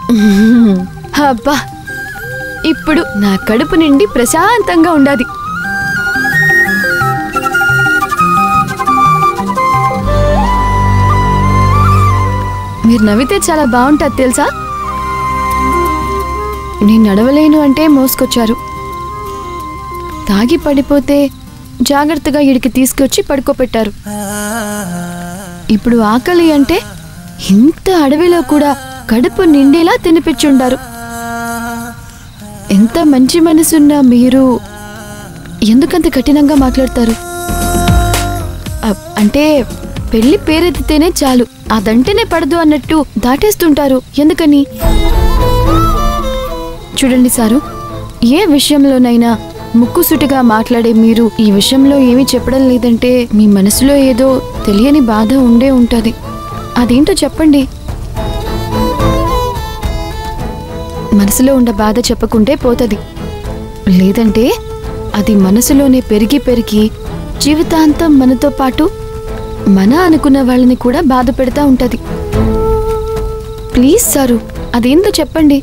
అబ్బా ఇప్పుడు నా కడుపు నిండి ప్రశాంతంగా ఉండాది మీరు నవ్వితే చాలా బాగుంటుంది తెలుసా నేను నడవలేను అంటే మోసుకొచ్చారు తాగి పడిపోతే జాగ్రత్తగా ఇడికి తీసుకొచ్చి పడుకోపెట్టారు ఇప్పుడు ఆకలి అంటే ఇంత అడవిలో కూడా కడుపు నిండేలా తినిపించుండారు ఎంత మంచి మనసున్న మీరు ఎందుకంత కఠినంగా మాట్లాడతారు అబ్- అంటే పెళ్లి పేరెత్తితేనే చాలు అదంటేనే పడదు అన్నట్టు దాటేస్తుంటారు ఎందుకని చూడండి సారు ఏ విషయంలోనైనా ముక్కుసుటిగా మాట్లాడే మీరు ఈ విషయంలో ఏమీ చెప్పడం లేదంటే మీ మనసులో ఏదో తెలియని బాధ ఉండే ఉంటది అదేంటో చెప్పండి మనసులో ఉన్న బాధ చెప్పకుంటే పోతది లేదంటే అది మనసులోనే పెరిగి పెరిగి జీవితాంతం మనతో పాటు మన అనుకున్న వాళ్ళని కూడా బాధ పెడతా ఉంటది ప్లీజ్ సారు అదేందో చెప్పండి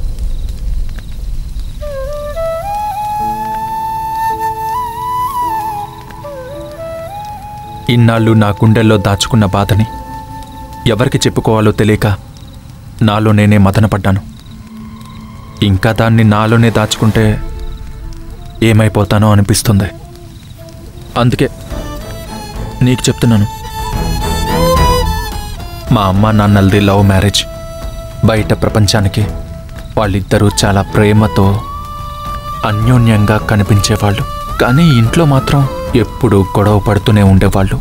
ఇన్నాళ్ళు నా గుండెల్లో దాచుకున్న బాధని ఎవరికి చెప్పుకోవాలో తెలియక నాలో నేనే మదనపడ్డాను ఇంకా దాన్ని నాలోనే దాచుకుంటే ఏమైపోతానో అనిపిస్తుంది అందుకే నీకు చెప్తున్నాను మా అమ్మ నాన్నలది లవ్ మ్యారేజ్ బయట ప్రపంచానికి వాళ్ళిద్దరూ చాలా ప్రేమతో అన్యోన్యంగా కనిపించేవాళ్ళు కానీ ఇంట్లో మాత్రం ఎప్పుడూ గొడవ పడుతూనే ఉండేవాళ్ళు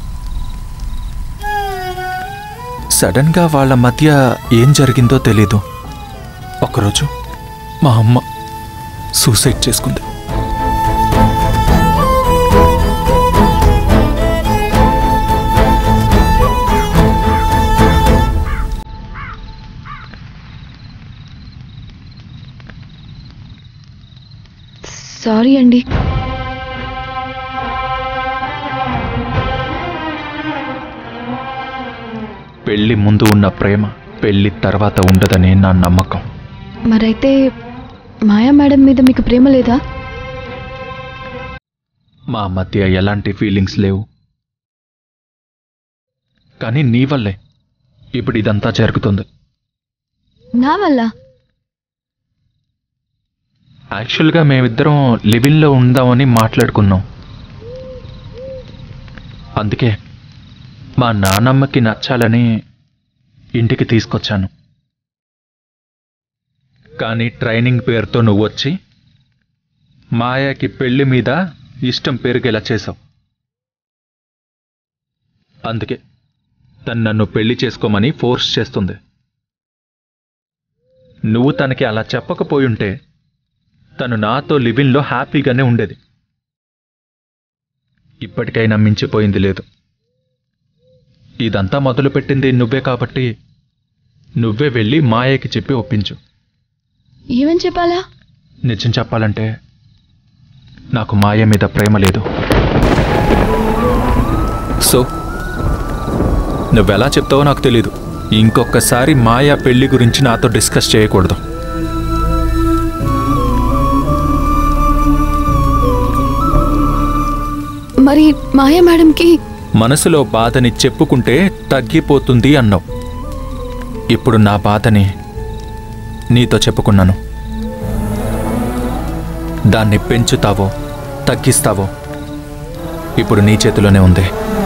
సడన్గా వాళ్ళ మధ్య ఏం జరిగిందో తెలీదు ఒకరోజు మా అమ్మ సూసైడ్ చేసుకుంది సారీ అండి పెళ్లి ముందు ఉన్న ప్రేమ పెళ్లి తర్వాత ఉండదని నా నమ్మకం మరైతే మాయా మేడం మీద మీకు ప్రేమ లేదా మా మధ్య ఎలాంటి ఫీలింగ్స్ లేవు కానీ నీ వల్లే ఇప్పుడు ఇదంతా జరుగుతుంది నా వల్ల యాక్చువల్గా మేమిద్దరం లివింగ్లో ఉందామని మాట్లాడుకున్నాం అందుకే మా నానమ్మకి నచ్చాలని ఇంటికి తీసుకొచ్చాను కానీ ట్రైనింగ్ పేరుతో నువ్వు వచ్చి మాయాకి పెళ్లి మీద ఇష్టం పెరిగేలా చేసావు అందుకే తను నన్ను పెళ్లి చేసుకోమని ఫోర్స్ చేస్తుంది నువ్వు తనకి అలా చెప్పకపోయుంటే తను నాతో లివిన్లో హ్యాపీగానే ఉండేది ఇప్పటికైనా మించిపోయింది లేదు ఇదంతా మొదలుపెట్టింది నువ్వే కాబట్టి నువ్వే వెళ్ళి మాయకి చెప్పి ఒప్పించు ఏమని చెప్పాలా నిజం చెప్పాలంటే నాకు మాయ మీద ప్రేమ లేదు సో నువ్వెలా చెప్తావో నాకు తెలీదు ఇంకొకసారి మాయా పెళ్లి గురించి నాతో డిస్కస్ చేయకూడదు మరి మాయా మేడంకి మనసులో బాధని చెప్పుకుంటే తగ్గిపోతుంది అన్నావు ఇప్పుడు నా బాధని నీతో చెప్పుకున్నాను దాన్ని పెంచుతావో తగ్గిస్తావో ఇప్పుడు నీ చేతిలోనే ఉంది